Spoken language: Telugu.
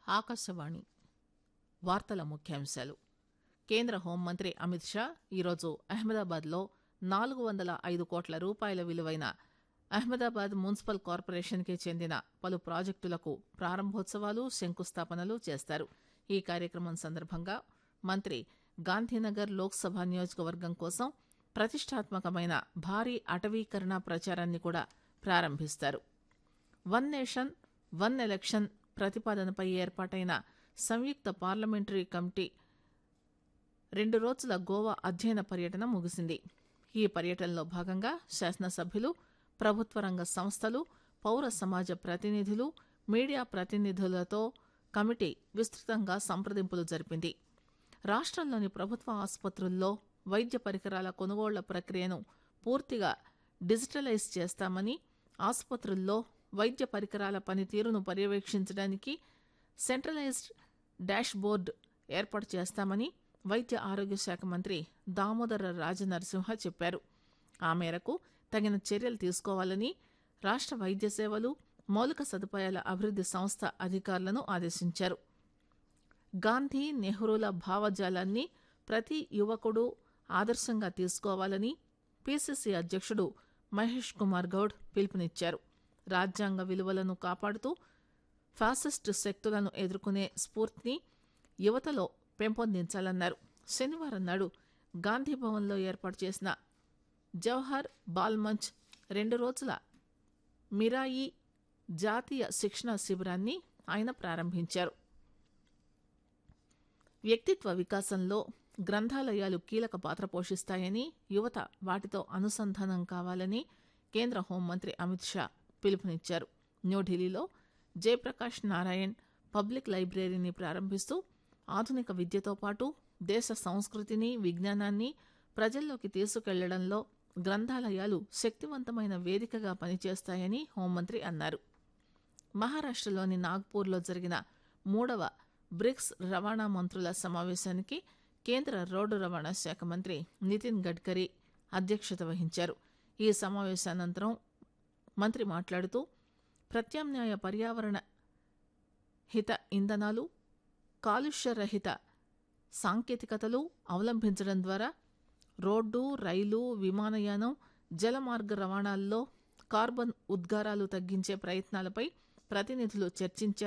ఆకాశవాణి వార్తల ముఖ్యాంశాలు కేంద్ర హోంమంత్రి అమిత్ షా ఈరోజు అహ్మదాబాద్లో నాలుగు వందల ఐదు కోట్ల రూపాయల విలువైన అహ్మదాబాద్ మున్సిపల్ కార్పొరేషన్ కి చెందిన పలు ప్రాజెక్టులకు ప్రారంభోత్సవాలు శంకుస్థాపనలు చేస్తారు ఈ కార్యక్రమం సందర్భంగా మంత్రి గాంధీనగర్ లోక్సభ నియోజకవర్గం కోసం ప్రతిష్టాత్మకమైన భారీ అటవీకరణ ప్రచారాన్ని కూడా ప్రారంభిస్తారు వన్ నేషన్ వన్ ఎలక్షన్ ప్రతిపాదనపై ఏర్పాటైన సంయుక్త పార్లమెంటరీ కమిటీ రెండు రోజుల గోవా అధ్యయన పర్యటన ముగిసింది ఈ పర్యటనలో భాగంగా శాసనసభ్యులు ప్రభుత్వ రంగ సంస్థలు పౌర సమాజ ప్రతినిధులు మీడియా ప్రతినిధులతో కమిటీ విస్తృతంగా సంప్రదింపులు జరిపింది రాష్టంలోని ప్రభుత్వ ఆసుపత్రుల్లో వైద్య పరికరాల కొనుగోళ్ల ప్రక్రియను పూర్తిగా డిజిటలైజ్ చేస్తామని ఆసుపత్రుల్లో వైద్య పరికరాల పనితీరును పర్యవేక్షించడానికి సెంట్రలైజ్డ్ డాష్ బోర్డు ఏర్పాటు చేస్తామని వైద్య ఆరోగ్య శాఖ మంత్రి దామోదర రాజనరసింహ చెప్పారు ఆ మేరకు తగిన చర్యలు తీసుకోవాలని రాష్ట్ర వైద్య సేవలు మౌలిక సదుపాయాల అభివృద్ది సంస్థ అధికారులను ఆదేశించారు గాంధీ నెహ్రూల భావజాలాన్ని ప్రతి యువకుడు ఆదర్శంగా తీసుకోవాలని పిసిసి అధ్యక్షుడు మహేష్ కుమార్ గౌడ్ పిలుపునిచ్చారు రాజ్యాంగ విలువలను కాపాడుతూ ఫాసిస్టు శక్తులను ఎదుర్కొనే స్ఫూర్తిని యువతలో పెంపొందించాలన్నారు శనివారం నాడు గాంధీభవన్లో ఏర్పాటు చేసిన జవహర్ బాల్ మంచ్ రెండు రోజుల మిరాయి జాతీయ శిక్షణ శిబిరాన్ని ఆయన ప్రారంభించారు వ్యక్తిత్వ వికాసంలో గ్రంథాలయాలు కీలక పాత్ర పోషిస్తాయని యువత వాటితో అనుసంధానం కావాలని కేంద్ర హోంమంత్రి అమిత్ షా పిలుపునిచ్చారు న్యూఢిల్లీలో జయప్రకాష్ నారాయణ్ పబ్లిక్ లైబ్రరీని ప్రారంభిస్తూ ఆధునిక విద్యతో పాటు దేశ సంస్కృతిని విజ్ఞానాన్ని ప్రజల్లోకి తీసుకెళ్లడంలో గ్రంథాలయాలు శక్తివంతమైన వేదికగా పనిచేస్తాయని హోంమంత్రి అన్నారు మహారాష్టలోని నాగ్పూర్లో జరిగిన మూడవ బ్రిక్స్ రవాణా మంత్రుల సమావేశానికి కేంద్ర రోడ్డు రవాణా శాఖ మంత్రి నితిన్ గడ్కరీ అధ్యక్షత వహించారు ఈ సమావేశానంతరం మంత్రి మాట్లాడుతూ ప్రత్యామ్నాయ పర్యావరణ హిత ఇంధనాలు కాలుష్యరహిత సాంకేతికతలు అవలంబించడం ద్వారా రోడ్డు రైలు విమానయానం జలమార్గ రవాణాల్లో కార్బన్ ఉద్గారాలు తగ్గించే ప్రయత్నాలపై ప్రతినిధులు చర్చించారు